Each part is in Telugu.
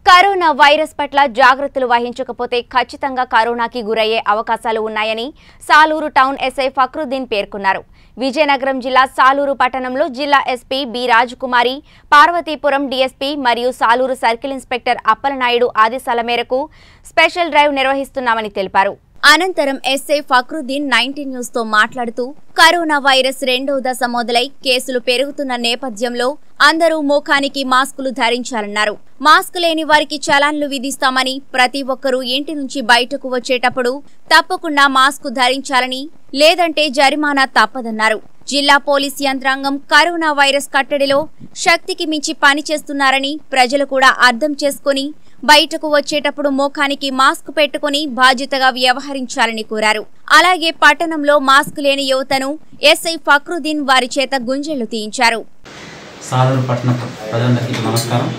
కరోనా వైరస్ పట్ల జాగ్రత్తలు వహించకపోతే ఖచ్చితంగా కరోనాకి గురయ్యే అవకాశాలు ఉన్నాయని సాలూరు టౌన్ ఎస్ఐ ఫక్రుద్దీన్ పేర్కొన్నారు విజయనగరం జిల్లా సాలూరు పట్టణంలో జిల్లా SP B Rajakumari Parvathipuram DSP మరియు సాలూరు సర్కిల్ ఇన్స్పెక్టర్ అప్పలనాయుడు ఆదేశాల మేరకు స్పెషల్ డ్రైవ్ నిర్వహిస్తున్నామని తెలిపారు అనంతరం ఎస్ఐ ఫక్రుద్దీన్ నైన్టీన్ న్యూస్ తో మాట్లాడుతూ కరోనా వైరస్ రెండో దశ మొదలై కేసులు పెరుగుతున్న నేపథ్యంలో అందరూ ముఖానికి మాస్కులు ధరించాలన్నారు మాస్క్ లేని వారికి చలాన్లు విధిస్తామని ప్రతి ఒక్కరూ ఇంటి నుంచి బయటకు వచ్చేటప్పుడు తప్పకుండా మాస్క్ ధరించాలని లేదంటే జరిమానా తప్పదన్నారు జిల్లా పోలీస్ యంత్రాంగం కరోనా వైరస్ కట్టడిలో శక్తికి మించి పనిచేస్తున్నారని ప్రజలు కూడా అర్థం చేసుకుని బయటకు వచ్చేటప్పుడు ముఖానికి మాస్క్ పెట్టుకుని బాధ్యతగా వ్యవహరించాలని కోరారు అలాగే పట్టణంలో మాస్క్ లేని యువతను ఎస్ఐ ఫక్రుద్దీన్ వారి చేత గుంజెళ్లు తీయించారు సాలూరు పట్టణ ప్ర- ప్రజలందరికీ నమస్కారం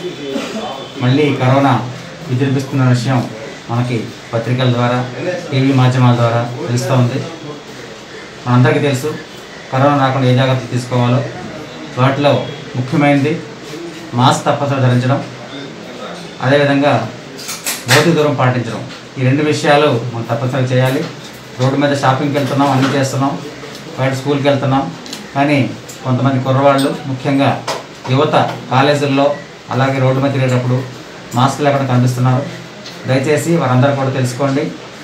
మళ్ళీ కరోనా విజృంభిస్తున్న విషయం మనకి పత్రికల ద్వారా టీవీ మాధ్యమాల ద్వారా తెలుస్తూ ఉంది మనందరికీ తెలుసు కరోనా రాకుండా ఏ జాగ్రత్తలు తీసుకోవాలో వాటిలో ముఖ్యమైనది మాస్క్ తప్పనిసరి ధరించడం అదేవిధంగా భౌతిక దూరం పాటించడం ఈ రెండు విషయాలు మనం తప్పనిసరిగా చేయాలి రోడ్డు మీద షాపింగ్కి వెళ్తున్నాం అన్నీ చేస్తున్నాం బయట స్కూల్కి వెళ్తున్నాం కానీ కొంతమంది కుర్రవాళ్ళు ముఖ్యంగా యువత కాలేజీల్లో అలాగే రోడ్డు మీద తిరిగేటప్పుడు మాస్క్ లేకుండా కనిపిస్తున్నారు దయచేసి వారందరూ కూడా తెలుసుకోండి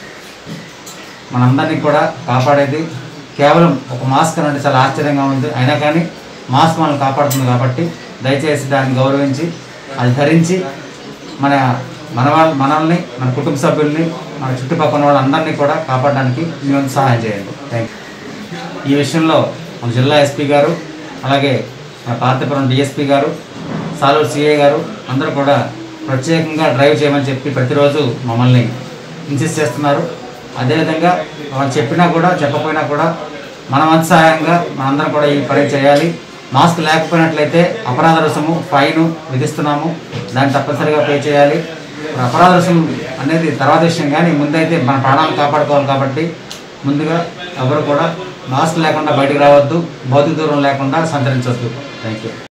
మనందరినీ కూడా కాపాడేది కేవలం ఒక మాస్క్ అంటే చాలా ఆశ్చర్యంగా ఉంది అయినా కానీ మాస్క్ మనల్ని కాపాడుతుంది కాబట్టి దయచేసి దాన్ని గౌరవించి అది ధరించి మన మన వాళ్ళ మనల్ని మన కుటుంబ సభ్యుల్ని మన చుట్టుపక్కల వాళ్ళందరినీ కూడా కాపాడడానికి మీ వంతు సహాయం చేయండి థ్యాంక్ యూ ఈ విషయంలో మన జిల్లా ఎస్పీ గారు అలాగే మన పార్తీపురం డిఎస్పీ గారు సాలూరు సిఐ గారు అందరూ కూడా ప్రత్యేకంగా డ్రైవ్ చేయమని చెప్పి ప్రతిరోజు మమ్మల్ని ఇన్సిస్ట్ చేస్తున్నారు అదేవిధంగా వాళ్ళు చెప్పినా కూడా చెప్పకపోయినా కూడా మన వంతు సహాయంగా మనందరం కూడా ఈ పని చేయాలి మాస్క్ లేకపోయినట్లయితే అపరాధ రుసుము ఫైన్ విధిస్తున్నాము దాన్ని తప్పనిసరిగా పే చేయాలి ఇప్పుడు అపరాధ రుసుము అనేది తర్వాత విషయం కానీ ముందైతే మన ప్రాణాలు కాపాడుకోవాలి కాబట్టి ముందుగా ఎవరు కూడా మాస్క్ లేకుండా బయటికి రావద్దు భౌతిక దూరం లేకుండా సంచరించవద్దు థ్యాంక్ యూ